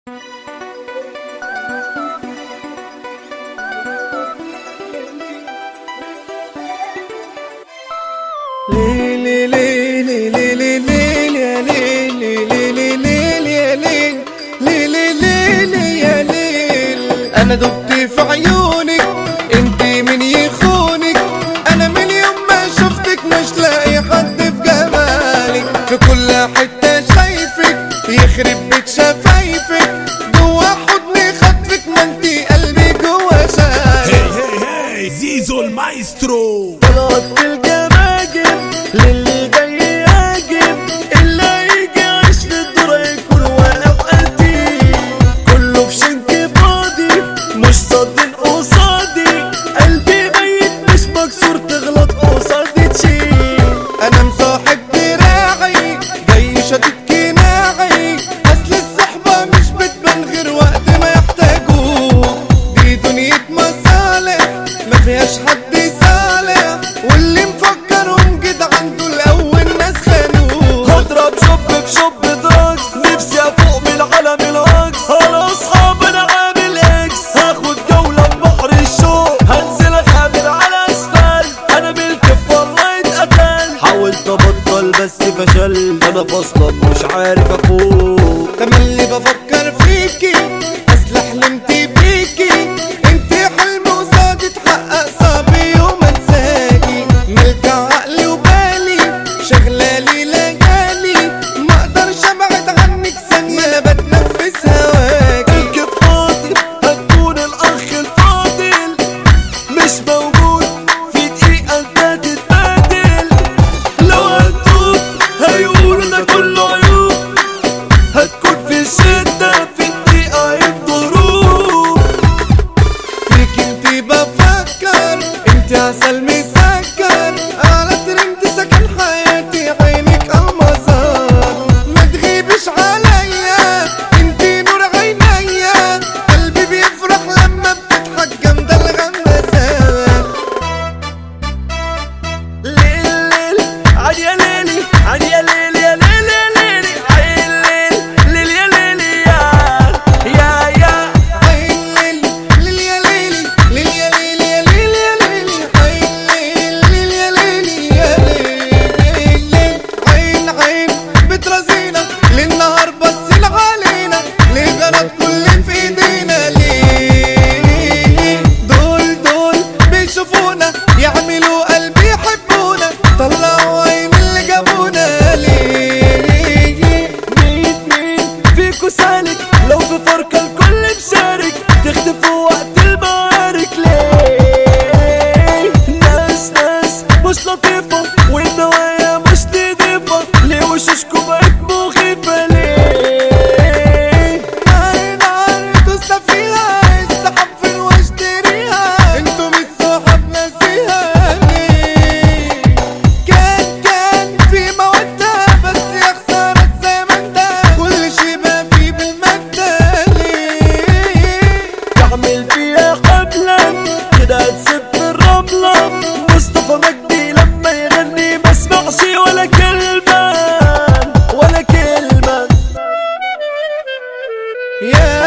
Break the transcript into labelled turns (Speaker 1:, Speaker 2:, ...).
Speaker 1: ليلي ليلي ليلي ليلي يا ليلي ليلي ليلي يا ليل ليلي ليلي يا ليل انا دبت في عيونك انت من يخونك انا من يوم ما شفتك مش لاقي حد في جمالك في كل حتة شايفك يخرب بيت شفايفك جوا حضني خطفك ما انتي قلبي جوا شايف
Speaker 2: هي هي هي زيزو المايسترو
Speaker 1: طلعت في الجماجم للي جاي يهاجم اللي يجي يعيش في الدور يكون واقف قلبي كله في شنك فاضي مش صادق قصادي قلبي ميت مش مكسور تغلط قصادي تشيل انا مصاحب دراعي جاي شديد كناعي اصل الصحبة مش بتبان غير وقت ما يحتاجوك دي دنيا مصالح ما فيهاش حد صالح واللي مفكرهم جدعان دول اول ناس خانوك
Speaker 3: هضرب شوب بشوب دراجز نفسي افوق من العالم الهاجز انا اصحاب انا عامل اكس هاخد جولة ببحر الشوق هنزل اخابر على اسفل انا ملك والله اتقتل حاولت ابطل بس فشل انا اصلا مش عارف افوق
Speaker 1: تملي بفكر فيكي اصل حلمت بيكي انت حلم قصادي اتحقق صعب يوم انساكي ملك عقلي وبالي شغلالي ليالي ما اقدرش ابعد عنك ثانية انا بتنفس هواكي
Speaker 3: الكيف فاضل هتكون الاخ الفاضل مش موجود في دقيقة انت تتبادل لو هتدوب هيقولوا ده كله عيوب هتكون في شدة في الدقيقة الضروب
Speaker 1: فيك انت بفكر انت عسل مسكر على ترند سكن حياتي عينك المزار ما تغيبش عليا انت نور عينيا قلبي بيفرح لما بتضحك جنب الغمازات
Speaker 3: ليل ليل عاد يا ليلي عاد يا ليل يا ليل يا ليلي عين ليل ليل يا ليلي يا يا يا
Speaker 1: عين ليل ليل يا ليلي ليل يا ليل يا ليل يا ليلي عين ليل ليل يا ليلي يا ليل ليل عين عين بترازينا للنهار بصين علينا ليه غلط كل في ايدينا ليه دول دول بيشوفونا يعملوا قلبي يحبونا طلعوا عين اللي جابونا ليه
Speaker 3: مين مين فيكو سالك لو في فرقة الكل مشارك تختفوا وقت المعارك ليه ناس ناس مش لطيفة والنوايا مش نضيفة ليه وشوشكم بقت مخيفة ليه
Speaker 1: نار نار دوسنا فيها السحاب فين واشتريها انتوا مش صحاب ناسيها ليه كان كان في مودة بس يا خسارة الزمن ده كل شي بقى فيه بالمادة ليه
Speaker 3: تعمل فيها قبلا كده هتسيب في الرملة مصطفى مجدي لما يغني ما اسمعش ولا كلمة ولا كلمة
Speaker 1: يا